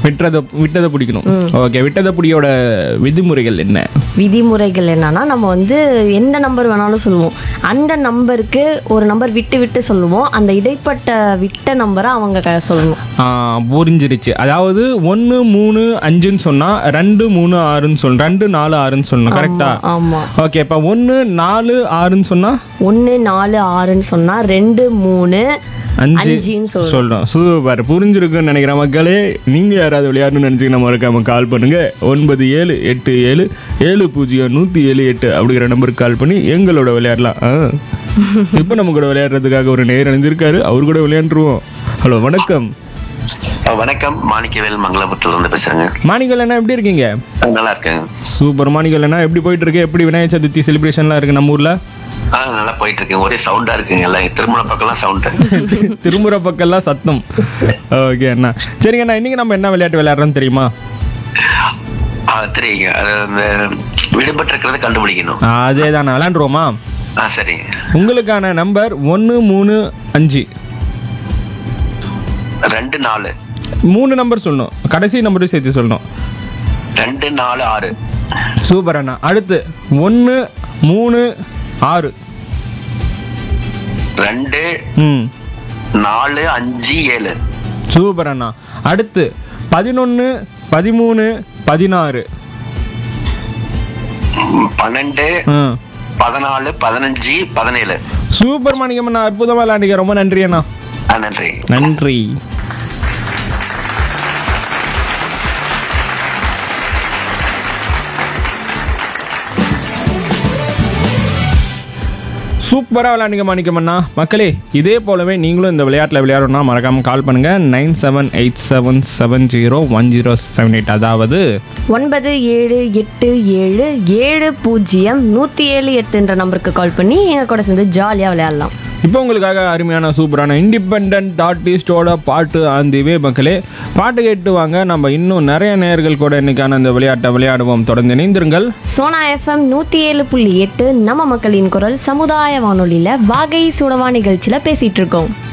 விட்டதை விட்டதை பிடிக்கணும் ஓகே விட்டதை பிடியோட விதிமுறைகள் என்ன விதிமுறைகள் என்னன்னா நம்ம வந்து எந்த நம்பர் வேணாலும் சொல்லுவோம் அந்த நம்பருக்கு ஒரு நம்பர் விட்டு விட்டு சொல்லுவோம் அந்த இடைப்பட்ட விட்ட நம்பரை அவங்க க- சொல்லணும் ஆ, புரிஞ்சிருச்சு அதாவது ஒன்று மூணு அஞ்சுன்னு சொன்னால் ரெண்டு மூணு ஆறுன்னு சொல்லணும் ரெண்டு நாலு ஆறுன்னு சொல்லணும் கரெக்டா ஆமா ஓகே இப்போ ஒன்று நாலு ஆறுன்னு சொன்னால் ஒன்று நாலு ஆறுன்னு சொன்னா ரெண்டு மூணு அஞ்சு அஞ்சுன்னு சொல்லணும் சொல்கிறோம் சூப்பர் புரிஞ்சிருக்குன்னு நினைக்கிறேன் மக்களே நீங்கள் யாராவது விளையாடணும்னு நினச்சிங்கன்னா மறக்காம கால் பண்ணுங்க ஒன்பது ஏழு எட்டு ஏழு ஏழு பூஜ்ஜியம் நூற்றி ஏழு எட்டு அப்படிங்கிற நம்பருக்கு கால் பண்ணி எங்களோட விளையாடலாம் ஆ இப்போ நம்ம கூட விளையாடுறதுக்காக ஒரு நேர் அணிஞ்சிருக்காரு அவர் கூட விளையாண்டுருவோம் ஹலோ வணக்கம் அஹ் வணக்கம் மாணிக்கவேல் மங்களபுரத்துல இருந்து பேசுறேங்க மாணிகள் அண்ணா எப்படி இருக்கீங்க அஹ் நல்லா இருக்கேங்க சூப்பர் மாணிகள் அண்ணா எப்படி போயிட்டு இருக்கு எப்படி விநாயகர் சதுர்த்தி செலிப்ரேஷன்லாம் இருக்கு நம்ம ஊர்ல ஆ நல்லா போயிட்டு இருக்கேன் ஒரே சவுண்டா இருக்குங்க எல்லாம் திருமண பக்கம்லாம் சவுண்டு திருமுறை பக்கம்லாம் சத்தம் ஓகே அண்ணா சரிங்க அண்ணா இன்னைக்கு நம்ம என்ன விளையாட்டு விளையாடுறோம் தெரியுமா தெரியுங்க அது அந்த விடுபட்டு இருக்கிறத கண்டுபிடிக்கணும் அதே தான் விளையாண்டுருவோமா ஆ சரிங்க உங்களுக்கான நம்பர் ஒன்று மூணு அஞ்சு ரெண்டு நாலு மூணு நம்பர் சொல்லணும் கடைசி நம்பரும் சேர்த்து சொல்லணும் ரெண்டு நாலு ஆறு சூப்பர் அண்ணா அடுத்து ஒன்று மூணு ஆறு ரெண்டு ம் நாலு அஞ்சு ஏழு சூப்பர் அண்ணா அடுத்து பதினொன்று பதிமூணு பதினாறு ம், பன்னெண்டு ம் பதினாலு பதினஞ்சு பதினேழு சூப்பர் மாணிக்கம் அண்ணா அற்புதமாக விளையாண்டிங்க ரொம்ப நன்றி அண்ணா ஆ நன்றி நன்றி சூப்பராக விளையாடுங்க மாணிக்கமண்ணா மக்களே இதே போலவே நீங்களும் இந்த விளையாட்டில் விளையாடணும்னா மறக்காமல் கால் பண்ணுங்கள் nine seven eight seven seven zero one zero seven eight அதாவது ஒன்பது ஏழு எட்டு ஏழு ஏழு பூஜ்ஜியம் நூற்றி ஏழு எட்டுன்ற நம்பருக்கு கால் பண்ணி எங்கள் கூட சேர்ந்து ஜாலியாக விளையாடலாம் இப்போ உங்களுக்காக அருமையான சூப்பரான இண்டிபெண்ட் ஆர்டிஸ்டோட பாட்டு ஆந்திவே மக்களே பாட்டு கேட்டு வாங்க நம்ம இன்னும் நிறைய நேயர்கள் கூட இன்னைக்கான இந்த விளையாட்டை விளையாடுவோம் தொடர்ந்து இணைந்திருங்கள் சோனா எஃப்எம் நூற்றி ஏழு புள்ளி எட்டு நம்ம மக்களின் குரல் சமுதாய வானொலியில் வாகை சுடவா நிகழ்ச்சியில் பேசிகிட்டு இருக்கோம்